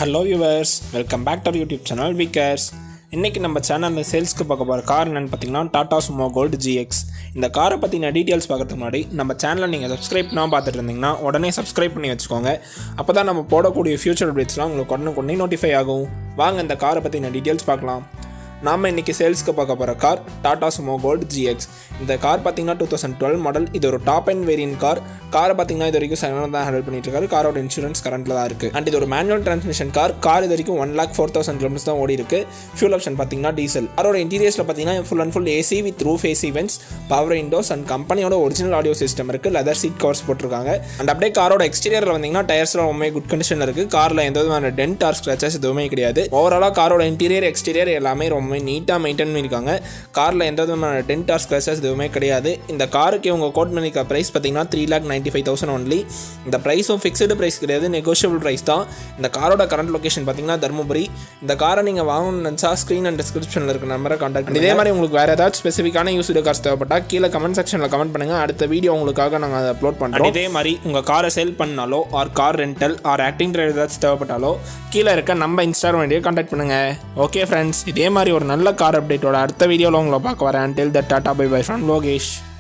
hello viewers welcome back to YouTube channel வீக்கர்ஸ் இன்றைக்கி நம்ம சேனலில் சேல்ஸ்க்கு பார்க்க போகிற கார் என்னென்னு பார்த்தீங்கன்னா டாடா சுமோ கோல்டு ஜிஎக்ஸ் இந்த காரை பற்றின டீட்டெயில்ஸ் பார்க்கறதுக்கு முன்னாடி நம்ம சேனலை நீங்கள் சப்ஸ்கிரைப் பண்ணால் பார்த்துட்டு இருந்தீங்கன்னா உடனே சப்ஸ்கிரைப் பண்ணி வச்சுக்கோங்க அப்போ தான் நம்ம போடக்கூடிய ஃபியூச்சர் அப்டேட்ஸ்லாம் உங்களுக்கு உடனே உடனே நோட்டிஃபை ஆகும் வாங்க இந்த காரை பற்றின டீட்டெயில்ஸ் பார்க்கலாம் நாம் இன்றைக்கி சேல்ஸ்க்கு பார்க்க போகிற car Tata Sumo gold GX இந்த கார் பார்த்தீங்கன்னா டூ தௌசண்ட் டுவெல் மாடல் இது ஒரு டாப் அண்ட் வேரியன்ட் கார் காரை பார்த்தீங்கன்னா இது வரைக்கும் செவன் தான் ஹேண்டில் பண்ணிட்டு இருக்காரு காரோட இன்சூரன்ஸ் கரண்ட்டில் தான் இருக்குது அண்ட் இது ஒரு மேனுவல் டிரான்ஸ்மிஷன் கார் கார் இது வரைக்கும் one lakh four thousand kilometres தான் ஓடி இருக்கு ஃபியூல் ஆப்ஷன் பார்த்தீங்கன்னா டீசல் காரோட இன்டீரியர்ஸில் பார்த்தீங்கன்னா full and full AC with roof AC vents power windows and கம்பெனியோட ஒரிஜினல் ஆடியோ சிஸ்டம் இருக்குது லெதர் சீட் கவர்ஸ் போட்டிருக்காங்க அண்ட் அப்படியே காரோட எக்ஸ்டீரியரில் வந்தீங்கன்னா டயர்ஸ்லாம் ரொம்ப குட் கண்டிஷனில் இருக்குது காரில் எந்த விதமான டென்ட் ஆர் ஸ்க்ராச்சஸ் எதுவுமே கிடையாது ஓவராலாக காரோட இன்டீரியர் எக்ஸ்டீரியர் எல்லாமே ரொம்ப நீட்டாக மெயின்டைன் பண்ணியிருக்காங்க காரில் எந்த விதமான டென்ட் ஆர் ஸ்க்ராச்சஸ் எதுவுமே கிடையாது இந்த காருக்கு இவங்க கோட் பண்ணிக்க ப்ரைஸ் பார்த்தீங்கன்னா three lakh ninety five thousand only இந்த ப்ரைஸும் ஃபிக்ஸ்டு ப்ரைஸ் கிடையாது நெகோஷியபிள் ப்ரைஸ் தான் இந்த காரோட கரண்ட் லொகேஷன் பார்த்தீங்கன்னா தருமபுரி இந்த காரை நீங்கள் வாங்கணும்னு நினச்சா ஸ்க்ரீன் அண்ட் டிஸ்கிரிப்ஷனில் இருக்க நம்பரை கான்டாக்ட் பண்ணி இதே மாதிரி உங்களுக்கு வேறு ஏதாச்சும் ஸ்பெசிஃபிக்கான யூஸ்டு கார்ஸ் தேவைப்பட்டால் கீழே கமெண்ட் செக்ஷனில் கமெண்ட் பண்ணுங்கள் அடுத்த வீடியோ உங்களுக்காக நாங்கள் அதை அப்லோட் பண்ணுறோம் இதே மாதிரி உங்கள் காரை சேல் பண்ணாலோ or car rental or acting drive ஏதாச்சும் தேவைப்பட்டாலோ கீழே இருக்க நம்ம இன்ஸ்டாகிராம் ஐடியை கான்டாக்ட் பண்ணுங்கள் ஓகே ஃப்ரெண்ட்ஸ் இதே மாதிரி ஒரு நல்ல கார் அப்டேட்டோட அடுத்த வீடியோவில் உங்களை பார்க்க வரேன் till the tata bye bye from Lokesh